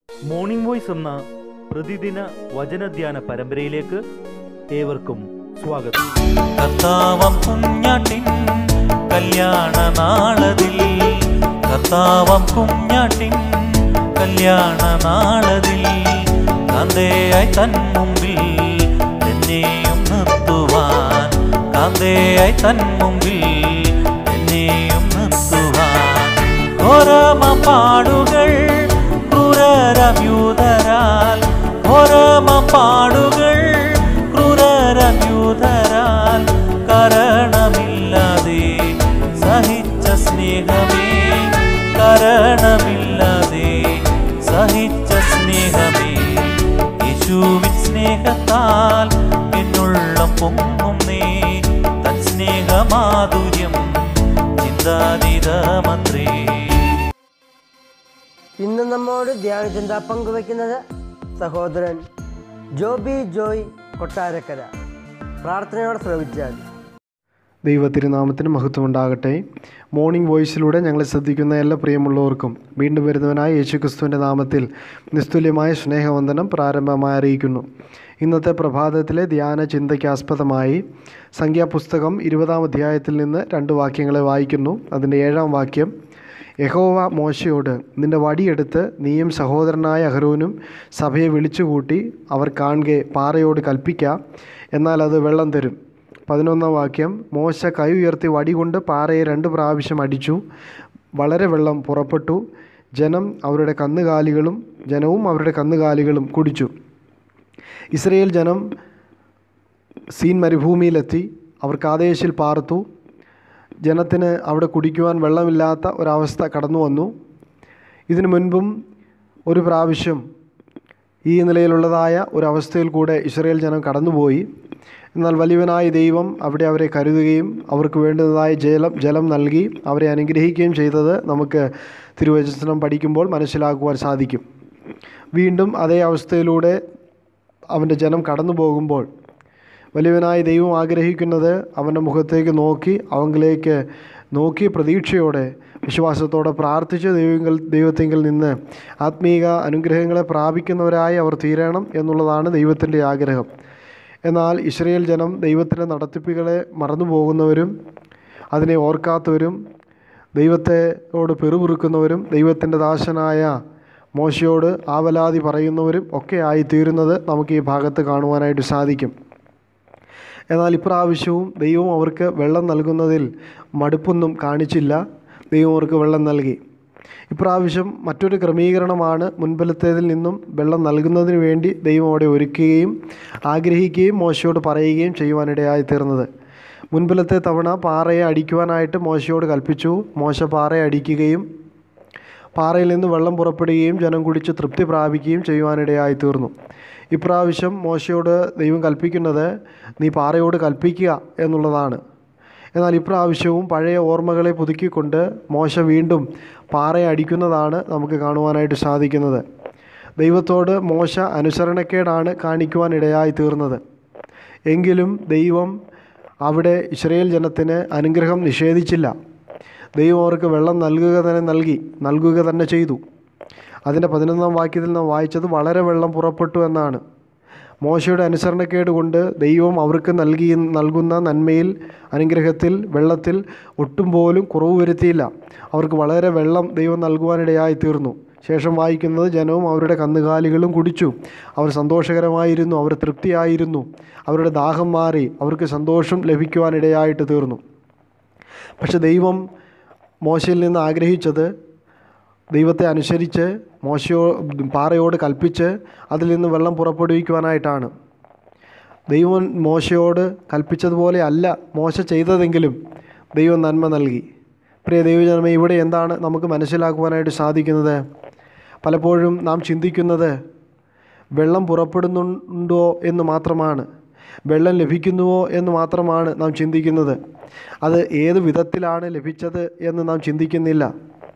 morning voice എന്ന പ്രതിദിന വചനധ്യാന പരമ്പരയിലേക്ക് ഏവർക്കും സ്വാഗതം കർത്താവം കുഞ്ഞാട്ടിൻ കല്യാണ നാളതിൽ കർത്താവം കുഞ്ഞാട്ടിൻ കല്യാണ നാളതിൽ കാന്തയായി തൻ മുമ്പിൽ എന്നെയും നിർത്തുവാൻ കാന്തയായി തൻ മുമ്പിൽ എന്നെയും നിർത്തുവാൻ ഓരമ പാടുകൾ ക്രൂരരമ്യൂതരാൽ ഓരമ പാടുകൾ ക്രൂരരമ്യൂതരാൽ കാരണമില്ലാതെ സഹിച്ച സ്നേഹമേ കാരണമില്ലാതെ സഹിച്ച സ്നേഹമേ യേശുവിൻ സ്നേഹത്താൽ എന്നുള്ളം പൊങ്ങുന്നേ തൻ സ്നേഹമാധുര്യം ചിന്താതീതമത്രേ ഇന്ന് നമ്മോട് ധ്യാനചിന്ത പങ്കുവയ്ക്കുന്നത് സഹോദരൻ ജോബി ജോയ് കൊട്ടാരക്കര പ്രാർത്ഥനയോടെ ശ്രമിച്ചാൽ ദൈവത്തിരുനാമത്തിന് മഹത്വം ഉണ്ടാകട്ടെ മോർണിംഗ് വോയിസിലൂടെ ഞങ്ങളെ ശ്രദ്ധിക്കുന്ന എല്ലാ പ്രിയമുള്ളവർക്കും വീണ്ടും വരുന്നവനായ യേശുക്രിസ്തുവിൻ്റെ നാമത്തിൽ നിസ്തുല്യമായ സ്നേഹവന്ദനം പ്രാരംഭമായി അറിയിക്കുന്നു ഇന്നത്തെ പ്രഭാതത്തിലെ ധ്യാന ചിന്തയ്ക്ക് ആസ്പദമായി സംഖ്യാപുസ്തകം ഇരുപതാം അധ്യായത്തിൽ നിന്ന് രണ്ട് വാക്യങ്ങളെ വായിക്കുന്നു അതിൻ്റെ ഏഴാം വാക്യം യഹോവ മോശയോട് നിന്റെ വടിയെടുത്ത് നീയും സഹോദരനായ അഹരോനും സഭയെ വിളിച്ചുകൂട്ടി അവർ കാണുകെ പാറയോട് കൽപ്പിക്കാം എന്നാൽ അത് വെള്ളം തരും പതിനൊന്നാം വാക്യം മോശ കൈ ഉയർത്തി വടി കൊണ്ട് പാറയെ രണ്ട് പ്രാവശ്യം അടിച്ചു വളരെ വെള്ളം പുറപ്പെട്ടു ജനം അവരുടെ കന്നുകാലികളും ജനവും അവരുടെ കന്നുകാലികളും കുടിച്ചു ഇസ്രയേൽ ജനം സീൻ മരുഭൂമിയിലെത്തി അവർ കാദേശിൽ പാർത്തു ജനത്തിന് അവിടെ കുടിക്കുവാൻ വെള്ളമില്ലാത്ത ഒരവസ്ഥ കടന്നു വന്നു ഇതിനു മുൻപും ഒരു പ്രാവശ്യം ഈ നിലയിലുള്ളതായ ഒരവസ്ഥയിൽ കൂടെ ഇസ്രയേൽ ജനം കടന്നുപോയി എന്നാൽ വലിയവനായ ദൈവം അവിടെ അവരെ കരുതുകയും അവർക്ക് വേണ്ടുന്നതായ ജലം ജലം നൽകി അവരെ അനുഗ്രഹിക്കുകയും ചെയ്തത് നമുക്ക് തിരുവചനം പഠിക്കുമ്പോൾ മനസ്സിലാക്കുവാൻ സാധിക്കും വീണ്ടും അതേ അവസ്ഥയിലൂടെ അവൻ്റെ ജനം കടന്നു പോകുമ്പോൾ വലിയവനായ ദൈവം ആഗ്രഹിക്കുന്നത് അവൻ്റെ മുഖത്തേക്ക് നോക്കി അവങ്കിലേക്ക് നോക്കി പ്രതീക്ഷയോടെ വിശ്വാസത്തോടെ പ്രാർത്ഥിച്ച് ദൈവങ്ങൾ ദൈവത്തെങ്കിൽ നിന്ന് ആത്മീക അനുഗ്രഹങ്ങളെ പ്രാപിക്കുന്നവരായി അവർ തീരണം എന്നുള്ളതാണ് ദൈവത്തിൻ്റെ ആഗ്രഹം എന്നാൽ ഇസ്രയേൽ ജനം ദൈവത്തിൻ്റെ നടത്തിപ്പുകളെ മറന്നു പോകുന്നവരും അതിനെ ഓർക്കാത്തവരും ദൈവത്തെയോട് പെറുപിറുക്കുന്നവരും ദൈവത്തിൻ്റെ ദാസനായ മോശയോട് ആവലാതി പറയുന്നവരും ഒക്കെ ആയിത്തീരുന്നത് നമുക്ക് ഈ ഭാഗത്ത് കാണുവാനായിട്ട് സാധിക്കും എന്നാൽ ഇപ്രാവശ്യവും ദൈവം അവർക്ക് വെള്ളം നൽകുന്നതിൽ മടുപ്പൊന്നും കാണിച്ചില്ല ദൈവം അവർക്ക് വെള്ളം നൽകി ഇപ്രാവശ്യം മറ്റൊരു ക്രമീകരണമാണ് മുൻപിലത്തേതിൽ നിന്നും വെള്ളം നൽകുന്നതിന് വേണ്ടി ദൈവം അവിടെ ഒരുക്കുകയും ആഗ്രഹിക്കുകയും മോശയോട് പറയുകയും ചെയ്യുവാനിടയായി തീർന്നത് മുൻപിലത്തെ തവണ പാറയെ അടിക്കുവാനായിട്ട് മോശയോട് കൽപ്പിച്ചു മോശ പാറയെ അടിക്കുകയും പാറയിൽ നിന്ന് വെള്ളം പുറപ്പെടുകയും ജനം കുടിച്ച് തൃപ്തി പ്രാപിക്കുകയും ചെയ്യുവാനിടയായി തീർന്നു ഇപ്രാവശ്യം മോശയോട് ദൈവം കൽപ്പിക്കുന്നത് നീ പാറയോട് കൽപ്പിക്കുക എന്നുള്ളതാണ് എന്നാൽ ഇപ്രാവശ്യവും പഴയ ഓർമ്മകളെ പുതുക്കിക്കൊണ്ട് മോശ വീണ്ടും പാറയെ അടിക്കുന്നതാണ് നമുക്ക് കാണുവാനായിട്ട് സാധിക്കുന്നത് ദൈവത്തോട് മോശ അനുസരണക്കേടാണ് കാണിക്കുവാനിടയായി തീർന്നത് എങ്കിലും ദൈവം അവിടെ ഇസ്രയേൽ ജനത്തിന് അനുഗ്രഹം നിഷേധിച്ചില്ല ദൈവം അവർക്ക് വെള്ളം നൽകുക തന്നെ നൽകി നൽകുക തന്നെ ചെയ്തു അതിൻ്റെ പതിനൊന്നാം വാക്യത്തിൽ നാം വായിച്ചത് വളരെ വെള്ളം പുറപ്പെട്ടു എന്നാണ് മോശയുടെ അനുസരണക്കേട് കൊണ്ട് ദൈവം അവർക്ക് നൽകി നൽകുന്ന നന്മയിൽ അനുഗ്രഹത്തിൽ വെള്ളത്തിൽ ഒട്ടും പോലും കുറവ് വരുത്തിയില്ല അവർക്ക് വളരെ വെള്ളം ദൈവം നൽകുവാനിടയായി തീർന്നു ശേഷം വായിക്കുന്നത് ജനവും അവരുടെ കന്നുകാലികളും കുടിച്ചു അവർ സന്തോഷകരമായിരുന്നു അവർ തൃപ്തിയായിരുന്നു അവരുടെ ദാഹം മാറി അവർക്ക് സന്തോഷം ലഭിക്കുവാനിടയായിട്ട് തീർന്നു പക്ഷെ ദൈവം മോശയിൽ നിന്ന് ആഗ്രഹിച്ചത് ദൈവത്തെ അനുസരിച്ച് മോശയോ പാറയോട് കൽപ്പിച്ച് അതിൽ നിന്ന് വെള്ളം പുറപ്പെടുവിക്കുവാനായിട്ടാണ് ദൈവം മോശയോട് കൽപ്പിച്ചതുപോലെ അല്ല മോശ ചെയ്തതെങ്കിലും ദൈവം നന്മ നൽകി പ്രിയ ദൈവജനമേ ഇവിടെ എന്താണ് നമുക്ക് മനസ്സിലാക്കുവാനായിട്ട് സാധിക്കുന്നത് പലപ്പോഴും നാം ചിന്തിക്കുന്നത് വെള്ളം പുറപ്പെടുന്നുണ്ടോ എന്ന് മാത്രമാണ് വെള്ളം ലഭിക്കുന്നുവോ എന്ന് മാത്രമാണ് നാം ചിന്തിക്കുന്നത് അത് ഏത് വിധത്തിലാണ് ലഭിച്ചത് എന്ന് നാം ചിന്തിക്കുന്നില്ല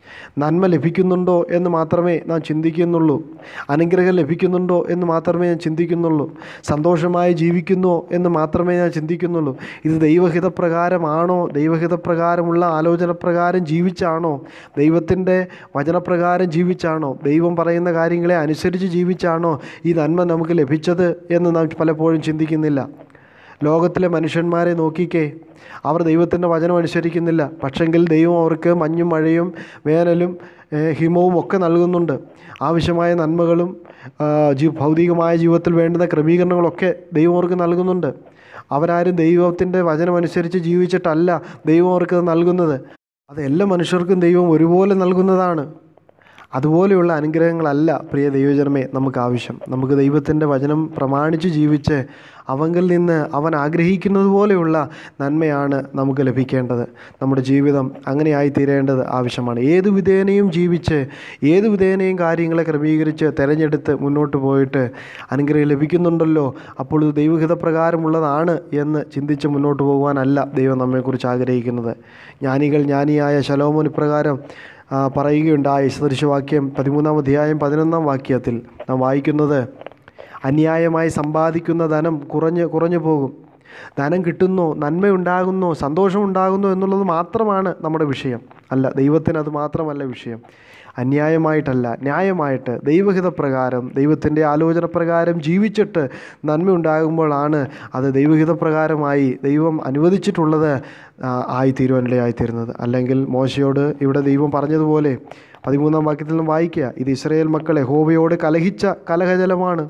നന്മ ലഭിക്കുന്നുണ്ടോ എന്ന് മാത്രമേ നാം ചിന്തിക്കുന്നുള്ളൂ അനുഗ്രഹം ലഭിക്കുന്നുണ്ടോ എന്ന് മാത്രമേ ഞാൻ ചിന്തിക്കുന്നുള്ളൂ സന്തോഷമായി ജീവിക്കുന്നുവോ എന്ന് മാത്രമേ ഞാൻ ചിന്തിക്കുന്നുള്ളൂ ഇത് ദൈവഹിതപ്രകാരമാണോ ദൈവഹിതപ്രകാരമുള്ള ആലോചന പ്രകാരം ജീവിച്ചാണോ ദൈവത്തിൻ്റെ വചനപ്രകാരം ജീവിച്ചാണോ ദൈവം പറയുന്ന കാര്യങ്ങളെ അനുസരിച്ച് ജീവിച്ചാണോ ഈ നന്മ നമുക്ക് ലഭിച്ചത് എന്ന് നാം പലപ്പോഴും ചിന്തിക്കുന്നില്ല ലോകത്തിലെ മനുഷ്യന്മാരെ നോക്കിക്കേ അവർ ദൈവത്തിൻ്റെ വചനം അനുസരിക്കുന്നില്ല പക്ഷെങ്കിൽ ദൈവം അവർക്ക് മഞ്ഞും മഴയും വേനലും ഏഹ്, ഹിമവും ഒക്കെ നൽകുന്നുണ്ട് ആവശ്യമായ നന്മകളും ആ, ജീ ഭൗതികമായ ജീവിതത്തിൽ വേണ്ടുന്ന ക്രമീകരണങ്ങളൊക്കെ ദൈവം അവർക്ക് നൽകുന്നുണ്ട് അവരാരും ദൈവത്തിൻ്റെ വചനം അനുസരിച്ച് ജീവിച്ചിട്ടല്ല ദൈവം അവർക്ക് അത് നൽകുന്നത് അത് എല്ലാ മനുഷ്യർക്കും ദൈവം ഒരുപോലെ നൽകുന്നതാണ് അതുപോലെയുള്ള അനുഗ്രഹങ്ങളല്ല പ്രിയ ദൈവജനമേ നമുക്ക് ആവശ്യം നമുക്ക് ദൈവത്തിൻ്റെ വചനം പ്രമാണിച്ച് ജീവിച്ച് അവങ്കിൽ നിന്ന് അവൻ ആഗ്രഹിക്കുന്നത് പോലെയുള്ള നന്മയാണ് നമുക്ക് ലഭിക്കേണ്ടത് നമ്മുടെ ജീവിതം അങ്ങനെയായി തീരേണ്ടത് ആവശ്യമാണ് ഏത് വിധേനയും ജീവിച്ച് ഏത് വിധേനയും കാര്യങ്ങളെ ക്രമീകരിച്ച് തിരഞ്ഞെടുത്ത് മുന്നോട്ട് പോയിട്ട് അനുഗ്രഹം ലഭിക്കുന്നുണ്ടല്ലോ അപ്പോൾ ഇത് ദൈവഹിതപ്രകാരമുള്ളതാണ് എന്ന് ചിന്തിച്ച് മുന്നോട്ട് പോകുവാനല്ല ദൈവം നമ്മെക്കുറിച്ച് ആഗ്രഹിക്കുന്നത് ജ്ഞാനികൾ ജ്ഞാനിയായ ശലോമോൻ ഇപ്രകാരം ആ, പറയുകയുണ്ടായി സദൃശവാക്യം പതിമൂന്നാം അധ്യായം പതിനൊന്നാം വാക്യത്തിൽ നാം വായിക്കുന്നത് അന്യായമായി സമ്പാദിക്കുന്ന ധനം കുറഞ്ഞ് കുറഞ്ഞു പോകും ധനം കിട്ടുന്നു നന്മയുണ്ടാകുന്നു സന്തോഷമുണ്ടാകുന്നു എന്നുള്ളത് മാത്രമാണ് നമ്മുടെ വിഷയം അല്ല ദൈവത്തിന് അത് മാത്രമല്ല വിഷയം അന്യായമായിട്ടല്ല ന്യായമായിട്ട് ദൈവഹിതപ്രകാരം ദൈവത്തിൻ്റെ ആലോചന പ്രകാരം ജീവിച്ചിട്ട് നന്മയുണ്ടാകുമ്പോഴാണ് അത് ദൈവഹിതപ്രകാരമായി ദൈവം അനുവദിച്ചിട്ടുള്ളത് ആ, ആയിത്തീരുവാനിടയായിത്തീരുന്നത് അല്ലെങ്കിൽ മോശയോട് ഇവിടെ ദൈവം പറഞ്ഞതുപോലെ പതിമൂന്നാം വാക്യത്തിൽ നിന്നും വായിക്കുക ഇത് ഇസ്രയേൽ മക്കളെ ഹോവയോട് കലഹിച്ച കലഹജലമാണ്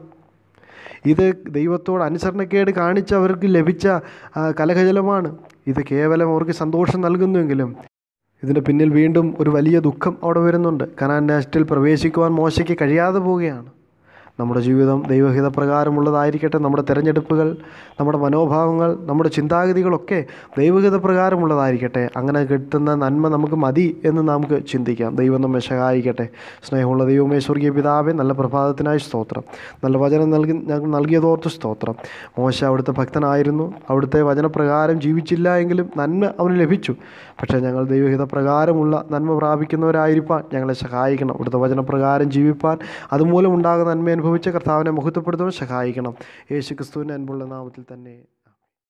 ഇത് ദൈവത്തോട് അനുസരണക്കേട് കാണിച്ച് അവർക്ക് ലഭിച്ച ആ, കലഹജലമാണ് ഇത് കേവലം അവർക്ക് സന്തോഷം നൽകുന്നുവെങ്കിലും ഇതിന് പിന്നിൽ വീണ്ടും ഒരു വലിയ ദുഃഖം അവിടെ വരുന്നുണ്ട് കനാൻ നാസ്റ്റിൽ പ്രവേശിക്കുവാൻ മോശയ്ക്ക് കഴിയാതെ പോവുകയാണ് നമ്മുടെ ജീവിതം ദൈവഹിത പ്രകാരമുള്ളതായിരിക്കട്ടെ നമ്മുടെ തിരഞ്ഞെടുപ്പുകൾ നമ്മുടെ മനോഭാവങ്ങൾ നമ്മുടെ ചിന്താഗതികളൊക്കെ ദൈവഹിത പ്രകാരമുള്ളതായിരിക്കട്ടെ അങ്ങനെ കിട്ടുന്ന നന്മ നമുക്ക് മതി എന്ന് നമുക്ക് ചിന്തിക്കാം ദൈവം നമ്മെ സഹായിക്കട്ടെ സ്നേഹമുള്ള ദൈവമേ സ്വർഗീയ പിതാവേ നല്ല പ്രഭാതത്തിനായി സ്തോത്രം നല്ല വചനം നൽകി ഞങ്ങൾ നൽകിയതോർത്ത് സ്തോത്രം മോശ അവിടുത്തെ ഭക്തനായിരുന്നു അവിടുത്തെ വചനപ്രകാരം ജീവിച്ചില്ല എങ്കിലും നന്മ അവന് ലഭിച്ചു പക്ഷേ ഞങ്ങൾ ദൈവഹിത പ്രകാരമുള്ള നന്മ പ്രാപിക്കുന്നവരായിരിക്കാൻ ഞങ്ങളെ സഹായിക്കണം അവിടുത്തെ വചനപ്രകാരം ജീവിപ്പാൻ അതുമൂലം ഉണ്ടാകുന്ന നന്മ അനുഭവിച്ച കർത്താവിനെ മുഹത്വപ്പെടുത്തുവാൻ സഹായിക്കണം യേശു ക്രിസ്തുവിൻ്റെ അൻപുള്ള നാമത്തിൽ തന്നെ